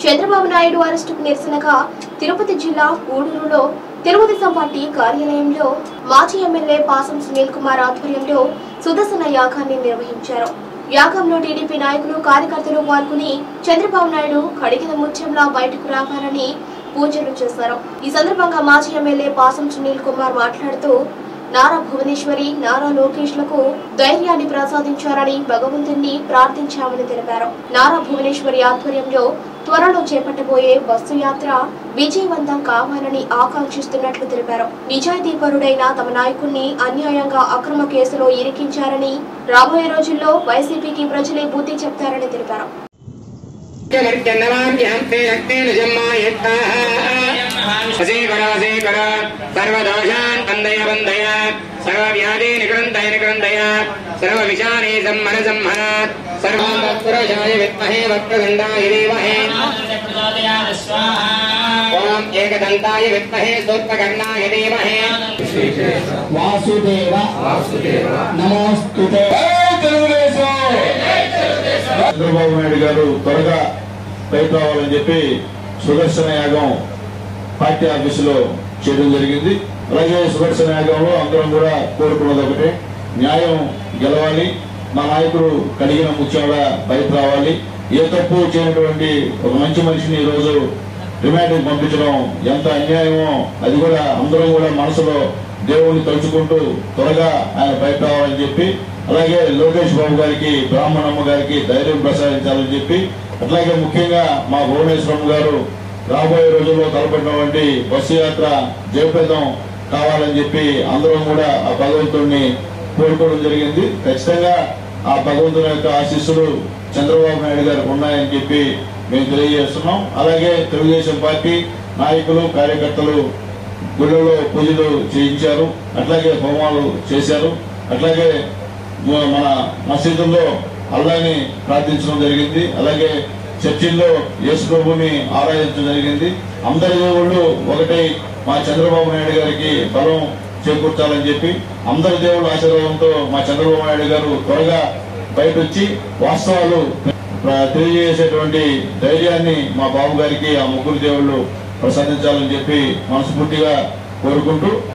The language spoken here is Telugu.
చంద్రబాబు నాయుడు అరెస్టుకు నిరసనగా తిరుపతి జిల్లా గూడూరులో తెలుగుదేశం పార్టీ కార్యాలయంలో మాజీ ఎమ్మెల్యే పాసం సునీల్ కుమార్ ఆధ్వర్యంలో సుదర్శన యాగాన్ని నిర్వహించారు యాగంలో టీడీపీ నాయకులు కార్యకర్తలు పాల్గొని చంద్రబాబు నాయుడు కడిగిన ముత్యంలా బయటకు రావాలని పూజలు చేశారు ఈ సందర్భంగా మాజీ ఎమ్మెల్యే పాసం సునీల్ కుమార్ మాట్లాడుతూ నారా భువనేశ్వరి నారా లోకేష్ లకు ధైర్యాన్ని ప్రసాదించారని భగవంతుణ్ణి ప్రార్థించామని తెలిపారు నారా భువనేశ్వరి ఆధ్వర్యంలో త్వరలో చేపట్టబోయే బస్సు యాత్ర విజయవంతం కావాలని ఆకాంక్షిస్తున్నట్లు తెలిపారు నిజాయితీపరుడైన తమ నాయకుణ్ణి అన్యాయంగా అక్రమ కేసులో ఇరికించారని రాబోయే రోజుల్లో వైసీపీకి ప్రజలే బుద్ధి చెప్తారని తెలిపారు మర్జన్నవాభ్యాంతే రక్తేన జమ్మాయత్తాః వశీకర వశీకర సర్వదోషాన్ కందయ వందయ సర్వవ్యాధి నికరందయ నికరందయ సర్వవిషానే సమ్మన సమ్మన సర్వం వక్రజాయ విద్మహే వక్రదండాయ ధీమహి ఓం ఏకదంతాయ విద్మహే సూర్పకర్ణాయ ధీమహి వాసుదేవ నమోస్తుతే చంద్రబాబు నాయుడు గారు త్వరగా బయట రావాలని చెప్పి సుదర్శన యాగం పార్టీ ఆఫీసులో చేయడం జరిగింది అలాగే సుదర్శన యాగంలో అందరం కూడా కోరుకున్నది ఒకటే న్యాయం గెలవాలి మా నాయకుడు కడిగిన ముత్యంగా బయట రావాలి ఏ తప్పు చేయనటువంటి ఒక మంచి మనిషిని ఈ రోజు రిమాండ్కి పంపించడం ఎంత అన్యాయమో అది కూడా అందరం కూడా మనసులో దేవుణ్ణి తలుచుకుంటూ త్వరగా ఆయన బయట రావాలని చెప్పి అలాగే లోకేష్ బాబు గారికి బ్రాహ్మణమ్మ గారికి ధైర్యం ప్రసాదించాలని చెప్పి అట్లాగే ముఖ్యంగా మా భువనేశ్వరం గారు రాబోయే రోజుల్లో తలపెట్టినటువంటి బస్సు యాత్ర జయప్రదం కావాలని చెప్పి అందరం కూడా ఆ భగవంతుడిని కోరుకోవడం జరిగింది ఖచ్చితంగా ఆ భగవంతుని యొక్క ఆశీస్సులు చంద్రబాబు నాయుడు గారికి ఉన్నాయని చెప్పి మేము తెలియజేస్తున్నాం అలాగే తెలుగుదేశం పార్టీ నాయకులు కార్యకర్తలు గుళ్ళలో పూజలు చేయించారు అట్లాగే హోమాలు చేశారు అట్లాగే మ- మన మసీదుల్లో అల్లాని ప్రార్థించడం జరిగింది అలాగే చర్చిల్లో యేసు ప్రభుని ఆరాధించడం జరిగింది అందరి దేవుళ్ళు ఒకటై మా చంద్రబాబు నాయుడు గారికి బలం చేకూర్చాలని చెప్పి అందరి దేవుళ్ళ ఆశీర్వాదంతో మా చంద్రబాబు నాయుడు గారు త్వరగా బయట వచ్చి వాస్తవాలు ప్ర- తెలియజేసేటువంటి ధైర్యాన్ని మా బాబు గారికి ఆ ముగ్గురు దేవుళ్ళు ప్రసాదించాలని చెప్పి మనస్ఫూర్తిగా కోరుకుంటూ